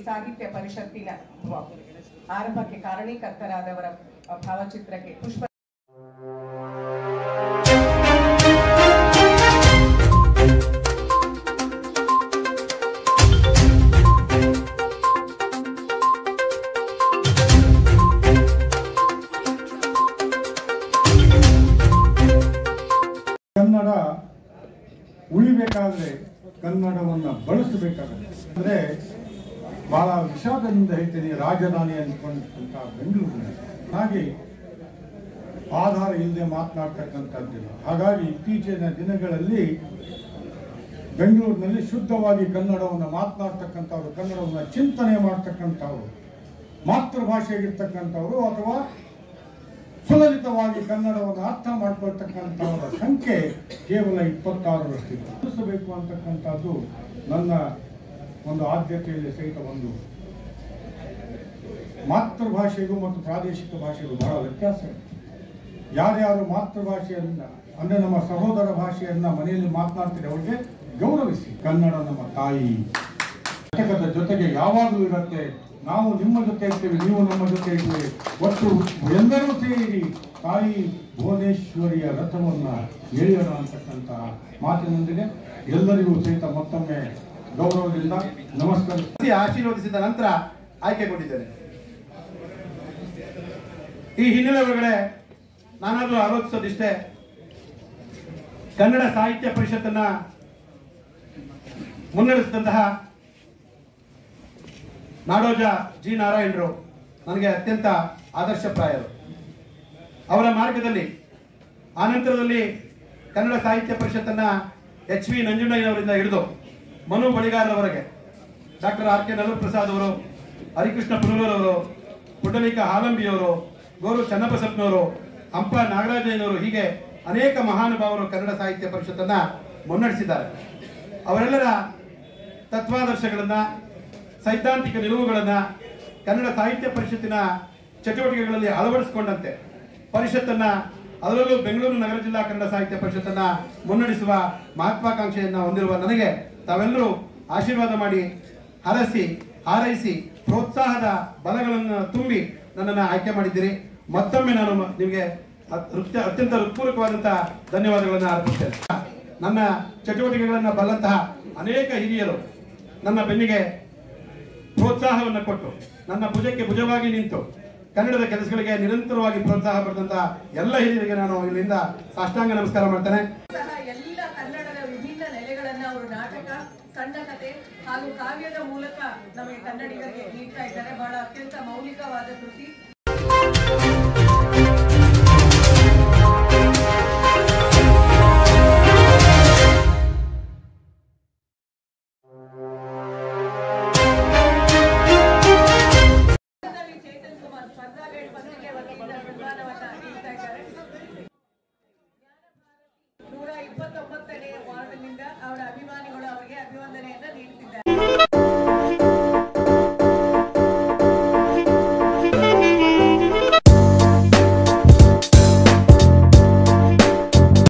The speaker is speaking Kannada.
ಸಾಹಿತ್ಯ ಪರಿಷತ್ತಿನ ಆರಂಭಕ್ಕೆ ಕಾರಣೀಕರ್ತರಾದವರ ಭಾವಚಿತ್ರಕ್ಕೆ ಪುಷ್ಪ ಕನ್ನಡ ಉಳಿಬೇಕಾದ್ರೆ ಕನ್ನಡವನ್ನು ಬಳಸಬೇಕಾಗುತ್ತೆ ಅಂದ್ರೆ ಬಹಳ ವಿಷಾದದಿಂದ ಹೇಳ್ತೀನಿ ರಾಜಧಾನಿ ಅನ್ಕೊಂಡಂತ ಬೆಂಗಳೂರಿನ ಹಾಗೆ ಆಧಾರ ಇಲ್ಲದೆ ಮಾತನಾಡ್ತಕ್ಕಂಥದ್ದಿಲ್ಲ ಹಾಗಾಗಿ ಇತ್ತೀಚಿನ ದಿನಗಳಲ್ಲಿ ಬೆಂಗಳೂರಿನಲ್ಲಿ ಶುದ್ಧವಾಗಿ ಕನ್ನಡವನ್ನು ಮಾತನಾಡ್ತಕ್ಕಂಥವ್ರು ಕನ್ನಡವನ್ನು ಚಿಂತನೆ ಮಾಡ್ತಕ್ಕಂಥವ್ರು ಮಾತೃಭಾಷೆಗಿರ್ತಕ್ಕಂಥವ್ರು ಅಥವಾ ಸುಲಲಿತವಾಗಿ ಕನ್ನಡವನ್ನು ಅರ್ಥ ಮಾಡ್ಕೊಳ್ತಕ್ಕಂಥವರ ಸಂಖ್ಯೆ ಕೇವಲ ಇಪ್ಪತ್ತಾರರಷ್ಟಿದೆ ತಿಳಿಸಬೇಕು ಅಂತಕ್ಕಂಥದ್ದು ನನ್ನ ಒಂದು ಆದ್ಯತೆಯಲ್ಲಿ ಸಹಿತ ಒಂದು ಮಾತೃಭಾಷೆಗೂ ಮತ್ತು ಪ್ರಾದೇಶಿಕ ಭಾಷೆಗೂ ಬಹಳ ವ್ಯತ್ಯಾಸ ಇದೆ ಯಾರ್ಯಾರು ಮಾತೃಭಾಷೆಯನ್ನ ಅಂದ್ರೆ ನಮ್ಮ ಸಹೋದರ ಭಾಷೆಯನ್ನ ಮನೆಯಲ್ಲಿ ಮಾತನಾಡ್ತೀರಿ ಅವರಿಗೆ ಗೌರವಿಸಿ ಕನ್ನಡ ನಮ್ಮ ತಾಯಿ ಘಟಕದ ಜೊತೆಗೆ ಯಾವಾಗಲೂ ಇರುತ್ತೆ ನಾವು ನಿಮ್ಮ ಜೊತೆ ಇರ್ತೀವಿ ನೀವು ನಮ್ಮ ಜೊತೆ ಇರ್ತೀವಿ ಒಟ್ಟು ಎಲ್ಲರೂ ಸೇರಿ ತಾಯಿ ಭುವನೇಶ್ವರಿಯ ರಥವನ್ನ ಎಳೆಯೋಣ ಅಂತಕ್ಕಂಥ ಮಾತಿನೊಂದಿಗೆ ಎಲ್ಲರಿಗೂ ಸಹಿತ ಮತ್ತೊಮ್ಮೆ ಗೌರವದಿಂದ ನಮಸ್ಕಾರ ಆಶೀರ್ವದಿಸಿದ ನಂತರ ಆಯ್ಕೆಗೊಂಡಿದ್ದೇನೆ ಈ ಹಿನ್ನೆಲೆ ಒಳಗಡೆ ನಾನಾದ್ರೂ ಆಲೋಚಿಸೋದಿಷ್ಟೇ ಕನ್ನಡ ಸಾಹಿತ್ಯ ಪರಿಷತ್ತನ್ನ ಮುನ್ನಡೆಸಿದಂತಹ ನಾಡೋಜ ಜಿ ನಾರಾಯಣರು ನನಗೆ ಅತ್ಯಂತ ಆದರ್ಶಪ್ರಾಯರು ಅವರ ಮಾರ್ಗದಲ್ಲಿ ಆನಂತರದಲ್ಲಿ ಕನ್ನಡ ಸಾಹಿತ್ಯ ಪರಿಷತ್ತನ್ನ ಎಚ್ ವಿ ನಂಜುಂಡಯ್ಯನವರಿಂದ ಹಿಡಿದು ಮನು ಬಳಿಗಾರರವರೆಗೆ ಡಾಕ್ಟರ್ ಆರ್ ಕೆ ಪ್ರಸಾದ್ ಅವರು ಹರಿಕೃಷ್ಣ ಪುನೂರವರು ಪುಂಡಲೀಕ ಹಾಲಂಬಿಯವರು ಗೋರು ಚನ್ನಬಸಪ್ಪನವರು ಹಂಪ ನಾಗರಾಜಯ್ಯನವರು ಹೀಗೆ ಅನೇಕ ಮಹಾನುಭಾವರು ಕನ್ನಡ ಸಾಹಿತ್ಯ ಪರಿಷತ್ತನ್ನ ಮುನ್ನಡೆಸಿದ್ದಾರೆ ಅವರೆಲ್ಲರ ತತ್ವಾದರ್ಶಗಳನ್ನ ಸೈದ್ಧಾಂತಿಕ ನಿಲುವುಗಳನ್ನ ಕನ್ನಡ ಸಾಹಿತ್ಯ ಪರಿಷತ್ತಿನ ಚಟುವಟಿಕೆಗಳಲ್ಲಿ ಅಳವಡಿಸಿಕೊಂಡಂತೆ ಪರಿಷತ್ತನ್ನ ಅದರಲ್ಲೂ ಬೆಂಗಳೂರು ನಗರ ಜಿಲ್ಲಾ ಕನ್ನಡ ಸಾಹಿತ್ಯ ಪರಿಷತ್ತನ್ನ ಮುನ್ನಡೆಸುವ ಮಹತ್ವಾಕಾಂಕ್ಷೆಯನ್ನ ಹೊಂದಿರುವ ನನಗೆ ತಾವೆಲ್ಲರೂ ಆಶೀರ್ವಾದ ಮಾಡಿ ಹರಸಿ ಹಾರೈಸಿ ಪ್ರೋತ್ಸಾಹದ ಬಲಗಳನ್ನು ತುಂಬಿ ನನ್ನನ್ನು ಆಯ್ಕೆ ಮಾಡಿದ್ದೀರಿ ಮತ್ತೊಮ್ಮೆ ನಾನು ಮ- ನಿಮಗೆ ಅತ್- ಹೃತ್ಯ- ಅತ್ಯಂತ ಹೃತ್ಪೂರ್ವಕವಾದಂತಹ ಧನ್ಯವಾದಗಳನ್ನು ಅರ್ಪಿಸ್ತೇನೆ ನನ್ನ ಚಟುವಟಿಕೆಗಳನ್ನು ಬಲ್ಲಂತಹ ಅನೇಕ ಹಿರಿಯರು ನನ್ನ ಬೆನ್ನಿಗೆ ಪ್ರೋತ್ಸಾಹವನ್ನು ಕೊಟ್ಟು ನನ್ನ ಭುಜಕ್ಕೆ ಭುಜವಾಗಿ ನಿಂತು ಕನ್ನಡದ ಕೆಲಸಗಳಿಗೆ ನಿರಂತರವಾಗಿ ಪ್ರೋತ್ಸಾಹ ಪಡೆದಂತಹ ಎಲ್ಲ ಹಿರಿಯರಿಗೆ ನಾನು ಇಲ್ಲಿಂದ ಸಾಷ್ಟಾಂಗ ನಮಸ್ಕಾರ ಮಾಡ್ತೇನೆ ಸಹ ಎಲ್ಲ ಕನ್ನಡದ ವಿಭಿನ್ನ ನೆಲೆಗಳನ್ನ ಅವರು ನಾಟಕ ಸಣ್ಣ ಕಥೆ ಹಾಗೂ ಕಾವ್ಯದ ಮೂಲಕ ನಮಗೆ ಕನ್ನಡಿಗರಿಗೆ ನೀಡ್ತಾ ಇದ್ದಾರೆ ಬಹಳ ಅತ್ಯಂತ ಮೌಲಿಕವಾದ ಕೃತಿ